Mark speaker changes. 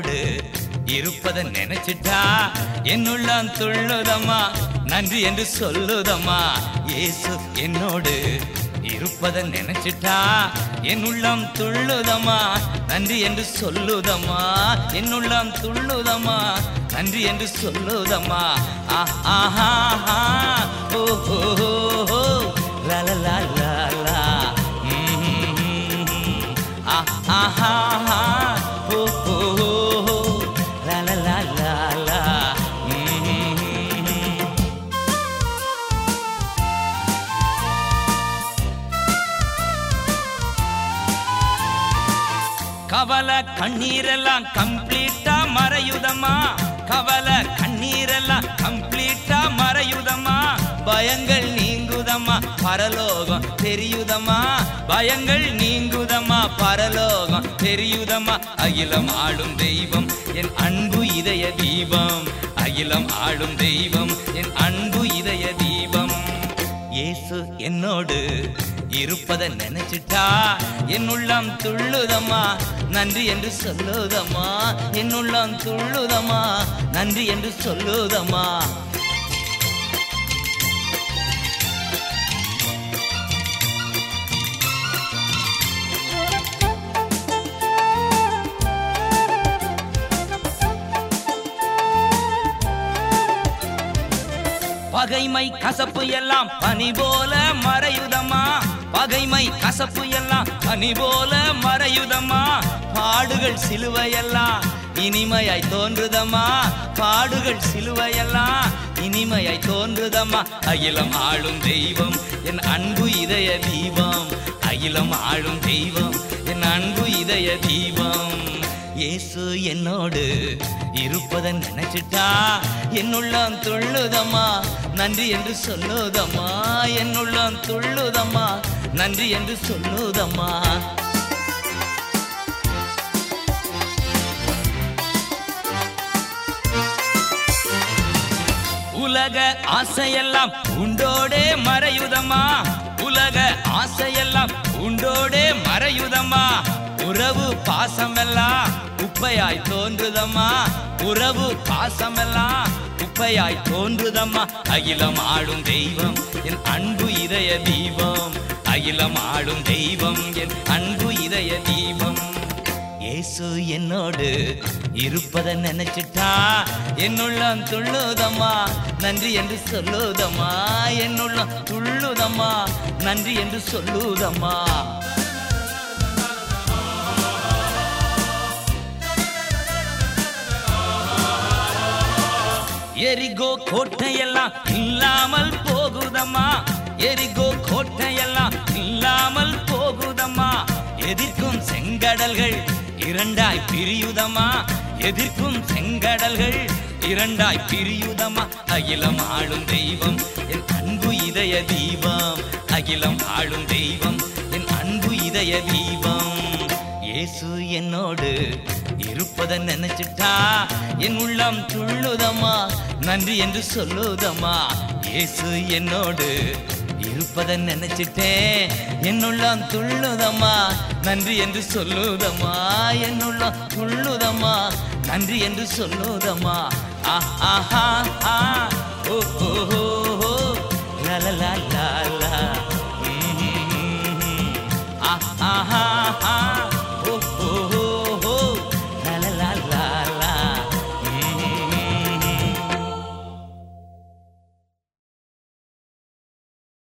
Speaker 1: என்னோடு இருப்பதை நினைச்சிட்டா என்னுள்ளம் துள்ளுதம்மா நன்றி என்று சொல்லுதம்மா இயேசு என்னோடு இருப்பதை நினைச்சிட்டா என் உள்ளம் துள்ளுதம்மா நன்றி என்று சொல்லுதம்மா என் உள்ளம் துள்ளுதம்மா நன்றி என்று சொல்லுதம்மா ஆ- ஆஹா ஆஹா. ஓ ஓ ஓ, ஓ. லா லா லா லா லா ம்ம். ஆ ஆஹா ஆஹா. ஓ ஓ ஓ, ஓ. லா லா லா லா லா ம்ம். கவலை கண்ணீரெல்லாம் கம்ப்ளீட்டா மறையுதம்மா கவலை கண்ணீரெல்லாம் கம்ப்ளீட்டா மறையுதம்மா பயங்கள் நீங்குதம்மா பரலோகம் தெரியுதம்மா பயங்கள் நீங்குதம்மா பரலோகம் தெரியுதம்மா அகிலம் ஆளும் தெய்வம் என் அன்பு இதய தீபம் அகிலம் ஆளும் தெய்வம் என் அன்பு இதய தீபம் இயேசு என்னோடு இருப்பதை நினைச்சிட்டா என் உள்ளம் துள்ளுதம்மா நன்றி என்று சொல்லுதம்மா என் உள்ளம் துள்ளுதம்மா நன்றி என்று சொல்லுதம்மா பகைமை கசப்பு எல்லாம் பனி போல மறையுதம்மா பகைமை கசப்பு எல்லாம் பனி போல மறையுதம்மா பாடுகள் சிலுவையெல்லாம் இனிமையாய் தோன்றுதம்மா பாடுகள் சிலுவையெல்லாம் இனிமையாய் தோன்றுதம்மா அகிலம் ஆளும் தெய்வம் என் அன்பு இதய தீபம் அகிலம் ஆளும் தெய்வம் என் அன்பு இதய தீபம் இயேசு என்னோடு இருப்பதை நினைச்சிட்டா என்னுள்ளம் துள்ளுதம்மா நன்றி என்று சொல்லுதம்மா என்னுள்ளம் துள்ளுதம்மா நன்றி என்று சொல்லுதம்மா உலக ஆசையெல்லாம் உண்டோடே மறையுதம்மா உலக ஆசையெல்லாம் உண்டோடே மறையுதம்மா உறவு பாசமெல்லாம் குப்பையாய் தோன்றுதம்மா உறவு பாசமெல்லாம் குப்பையாய் தோன்றுதம்மா அகிலம் ஆளும் தெய்வம் என் அன்பு இதய தீபம் அகிலம் ஆளும் தெய்வம் என் அன்பு இதய தீபம் இயேசு என்னோடு இருப்பதை நினைச்சிட்டா என்னுள்ளம் துள்ளுதம்மா நன்றி என்று சொல்லுதம்மா என்னுள்ளம் துள்ளுதம்மா நன்றி என்று சொல்லுதம்மா எரிகோ கோட்டையெல்லாம் இல்லாமல் போகுதம்மா எரிகோ கோட்டையெல்லாம் இல்லாமல் போகுதம்மா எதிர்க்கும் செங்கடல்கள் இரண்டாய் பிரியுதம்மா எதிர்க்கும் செங்கடல்கள் இரண்டாய் பிரியுதம்மா அகிலம் ஆளும் தெய்வம் என் அன்பு இதய தீபம் அகிலம் ஆளும் தெய்வம் என் அன்பு இதய தீபம் இயேசு என்னோடு இருப்பதை நினைச்சிட்டா என் உள்ளம் துள்ளுதம்மா நன்றி என்று சொல்லுதம்மா இயேசு என்னோடு இருப்பதை நினைச்சிட்டேன் என் உள்ளம் துள்ளுதம்மா நன்றி என்று சொல்லுதம்மா என் உள்ளம் துள்ளுதம்மா நன்றி என்று சொல்லுதம்மா ஆஹ் ஆஹா